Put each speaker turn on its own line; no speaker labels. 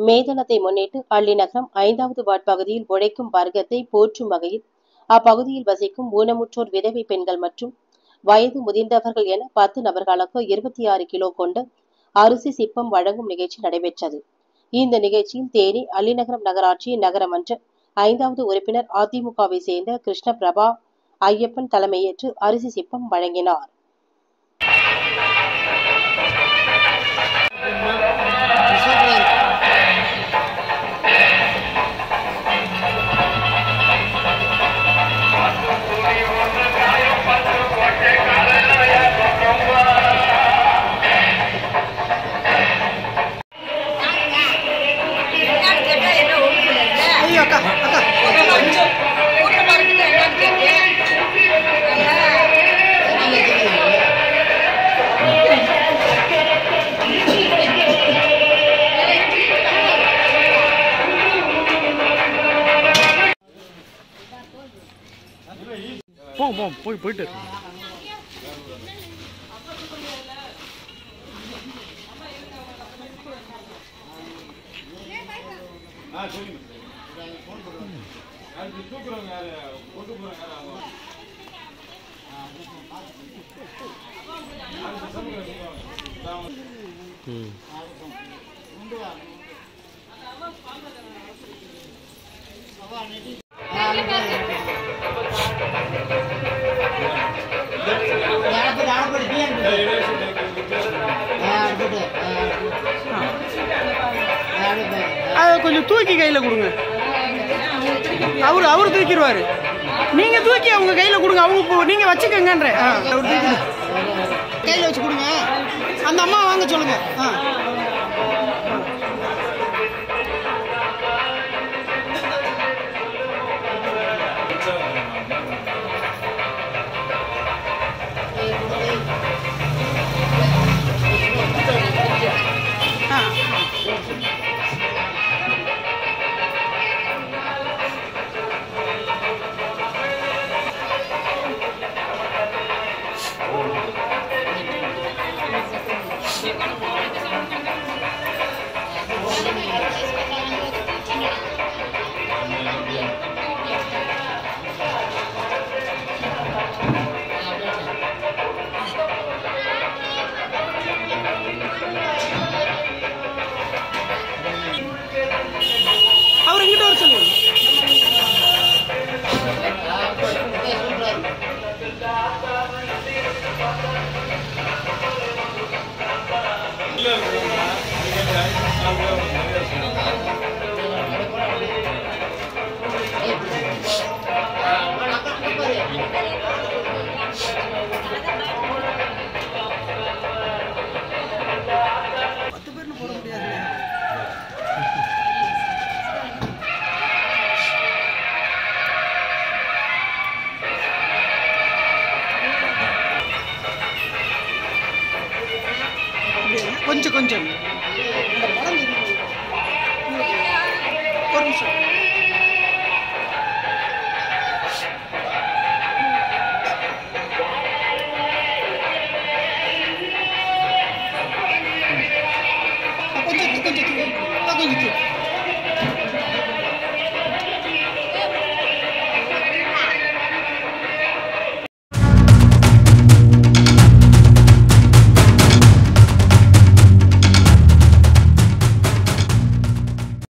மே தினத்தை முன்னிட்டு அள்ளிநகரம் ஐந்தாவது வார்டு பகுதியில் உழைக்கும் வர்க்கத்தை போற்றும் வகையில் அப்பகுதியில் வசிக்கும் ஊனமுற்றோர் விதவை பெண்கள் மற்றும் வயது முதிர்ந்தவர்கள் என பத்து நபர்களுக்கு இருபத்தி ஆறு கிலோ கொண்ட அரிசி சிப்பம் வழங்கும் நிகழ்ச்சி நடைபெற்றது இந்த நிகழ்ச்சியில் தேனி அள்ளிநகரம் நகராட்சி நகரமன்ற ஐந்தாவது உறுப்பினர் அதிமுகவை சேர்ந்த கிருஷ்ண பிரபா ஐயப்பன் தலைமையேற்று அரிசி சிப்பம் வழங்கினார்
ஐயோ அக்கா அக்கா
போங்க போங்க போய் போயிட்டு இருக்கோம் ம் அதை கொஞ்சம் தூக்கி கையில் கொடுங்க அவரு அவரு தூக்கிடுவாரு நீங்க தூக்கி அவங்க கையில கொடுங்க அவங்க இப்போ நீங்க வச்சுக்கங்கன்ற ஆ, அவரு தூக்கி கையில வச்சு கொடுங்க அந்த அம்மா வாங்க சொல்லுங்க ஆ ஆ அவர் எங்கிட்ட வர சொல்லுங்க பத்து பேர்னு போட முடியாது கொஞ்சம் கொஞ்சம் இந்த படம் தெரியுது. ஒரு நிமிஷம்